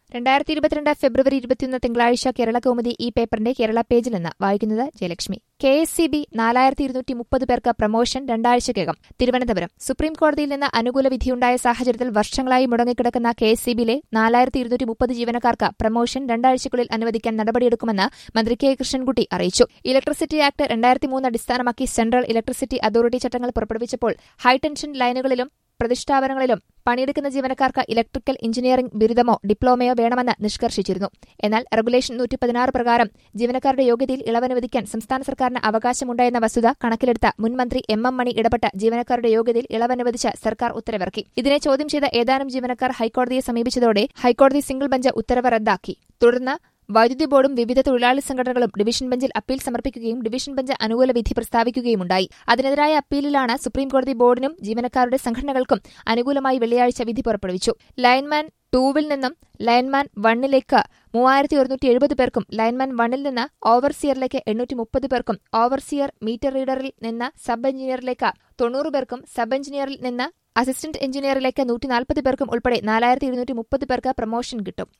രണ്ടായിരത്തി ഇരുപത്തിരണ്ട് ഫെബ്രുവരി ഇരുപത്തിയൊന്ന് തിങ്കളാഴ്ച കേരള കൗമുദി ഈ പേപ്പറിന്റെ കേരള പേജിൽ നിന്ന് വായിക്കുന്നത് Jayalakshmi K S C B നാലായിരത്തി ഇരുന്നൂറ്റി മുപ്പത് പേർക്ക് പ്രമോഷൻ രണ്ടാഴ്ചയ്ക്കകം തിരുവനന്തപുരം സുപ്രീം കോടതിയിൽ നിന്ന് അനുകൂല വിധിയുണ്ടായ സാഹചര്യത്തിൽ വർഷങ്ങളായി മുടങ്ങിക്കിടക്കുന്ന കെ എസ് സി ബിയിലെ നാലായിരത്തി ഇരുന്നൂറ്റി മുപ്പത് ജീവനക്കാർക്ക് പ്രമോഷൻ രണ്ടാഴ്ചയ്ക്കുള്ളിൽ അനുവദിക്കാൻ നടപടിയെടുക്കുമെന്ന് മന്ത്രി കെ കൃഷ്ണൻകുട്ടി അറിയിച്ചു ഇലക്ട്രിസിറ്റി ആക്ട് രണ്ടായിരത്തി മൂന്ന് അടിസ്ഥാനമാക്കി സെൻട്രൽ ഇലക്ട്രിസിറ്റി അതോറിറ്റി ചട്ടങ്ങൾ പുറപ്പെടുവിച്ചപ്പോൾ ഹൈടെൻഷൻ ലൈനുകളിലും പ്രതിഷ്ഠാപനങ്ങളിലും പണിയെടുക്കുന്ന ജീവനക്കാർക്ക് ഇലക്ട്രിക്കൽ എഞ്ചിനീയറിംഗ് ബിരുദമോ ഡിപ്ലോമയോ വേണമെന്ന് നിഷ്കർഷിച്ചിരുന്നു എന്നാൽ റെഗുലേഷൻ നൂറ്റി പതിനാറ് പ്രകാരം ജീവനക്കാരുടെ യോഗ്യതയിൽ ഇളവനുവദിക്കാൻ സംസ്ഥാന സർക്കാരിന് അവകാശമുണ്ടായെന്ന വസ്തുത കണക്കിലെടുത്ത മുൻമന്ത്രി എം എം മണി ഇടപെട്ട് ജീവനക്കാരുടെ യോഗ്യതയിൽ ഇളവനുവദിച്ച് സർക്കാർ ഉത്തരവിറക്കി ഇതിനെ ചോദ്യം ചെയ്ത ഏതാനും ജീവനക്കാർ ഹൈക്കോടതിയെ സമീപിച്ചതോടെ ഹൈക്കോടതി സിംഗിൾ ബെഞ്ച് ഉത്തരവ് റദ്ദാക്കി തുടർന്ന് വൈദ്യുതി ബോർഡും വിവിധ തൊഴിലാളി സംഘടനകളും ഡിവിഷൻ ബെഞ്ചിൽ അപ്പീൽ സമർപ്പിക്കുകയും ഡിവിഷൻ ബെഞ്ച് അനുകൂല വിധി പ്രസ്താവിക്കുകയുമുണ്ടായി അതിനെതിരായ അപ്പീലിലാണ് സുപ്രീംകോടതി ബോർഡിനും ജീവനക്കാരുടെ സംഘടനകൾക്കും അനുകൂലമായി വെള്ളിയാഴ്ച വിധി പുറപ്പെടുവിച്ചു ലൈൻമാൻ ടൂവിൽ നിന്നും ലൈൻമാൻ വണ്ണിലേക്ക് മൂവായിരത്തി ഒരുന്നൂറ്റി എഴുപത് പേർക്കും ലൈൻമാൻ വണ്ണിൽ നിന്ന് ഓവർസിയറിലേക്ക് എണ്ണൂറ്റി മുപ്പത് പേർക്കും ഓവർസിയർ മീറ്റർ റീഡറിൽ നിന്ന് സബ് എഞ്ചിനീയറിലേക്ക് തൊണ്ണൂറ് പേർക്കും സബ് എഞ്ചിനീയറിൽ നിന്ന് അസിസ്റ്റന്റ് എഞ്ചിനീയറിലേക്ക് നൂറ്റി നാൽപ്പത് പേർക്കും ഉൾപ്പെടെ നാലായിരത്തി ഇരുന്നൂറ്റി മുപ്പത് പേർക്ക് പ്രമോഷൻ കിട്ടും